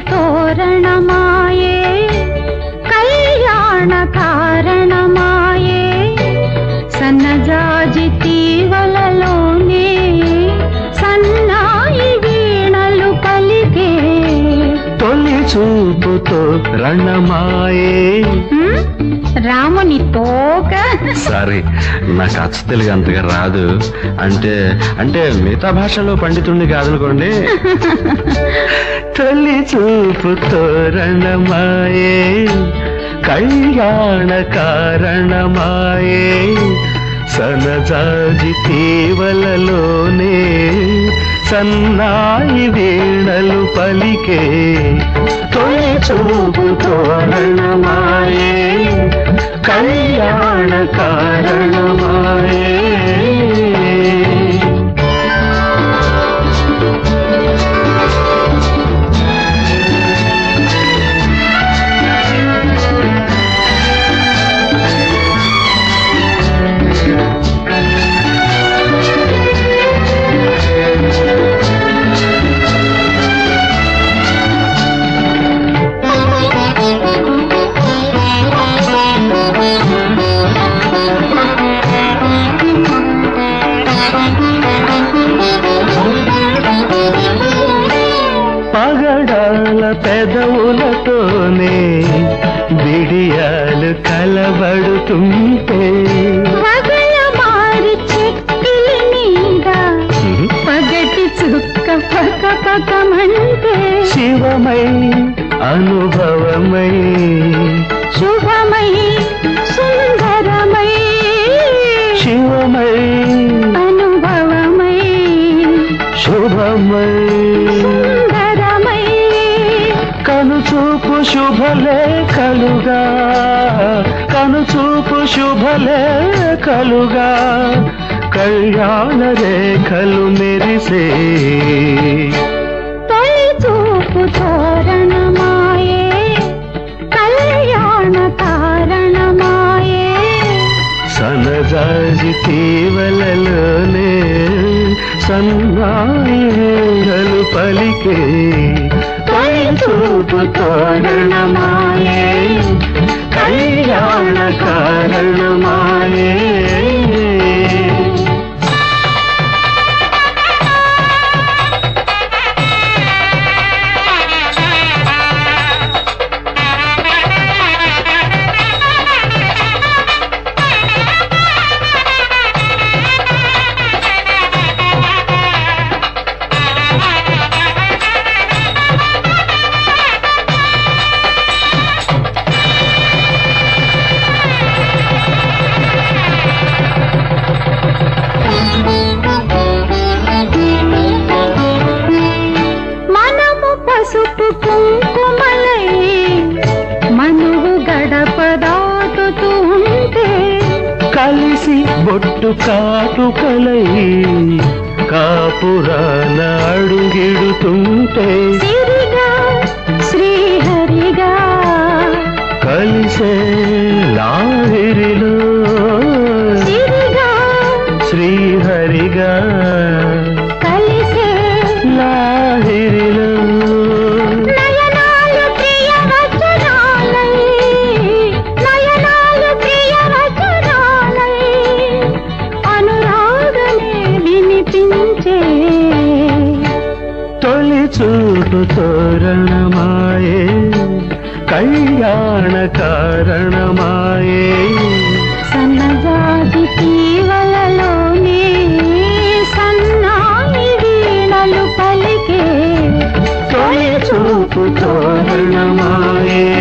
తోరణమాయే కళ్యాణ కారణమాయే సన్నజాజి తీవలలోనే సన్నాయి వీణలు పలికే తొలి చూపుతో రణమాయే హ్మ్? రాముని తోక సారీ నాకు అచ్చ తెలుగు అంతగా రాదు అంటే అంటే మిగతా భాషలో పండితుడిని కాదనుకోండి తొలి చూపుతో రణమాయే కళ్యాణ కారణమాయే సనజాజి తీవలలోనే సన్నాయి వీణలు పలికే తొలి చూపుతో రణమాయే కళ్యాణ కారణమాయే పగడాల పెదవులతోనే బిడియాలు కలబడుతుంటే పగల మారి చెక్కిలి మీద పగటి చుక్క పక పకమంటే శివమై అనుభవమై శుభమై సుందరమై శివమై అనుభవమై శుభమై సుందరమై కనుచూపు శుభలేఖలుగా కనుచూపు శుభలేఖలుగా కళ్యాణ రేఖలు మెరిసే తొలి చూపు తోరణమాయే కళ్యాణ కారణమాయే సనజాజి తీవలలోనే సన్నాయిలు పలికే తొలి చూపు తోరణమాయే కళ్యాణ కారణమాయే మనము పసుపు కుంకుమలై మనువు గడప దాటుతూ ఉంటే కలిసి బొట్టు కాటుకలై కాపురాన అడుగిడుతుంటే సిరిగా శ్రీహరిగా కలిసే లాహిరిలో సిరిగా శ్రీహరిగా కలిసే లాహిరిలో నయనాలు ప్రియ వచనాలై నయనాలు ప్రియ వచనాలై అనురాగమే వినిపించే తొలి చూపు తోరణమాయే కళ్యాణ కారణమాయే సన్నజాజి తీవలలోనే సన్నాయి వీణలు పలికే తొలి చూపు తోరణమాయే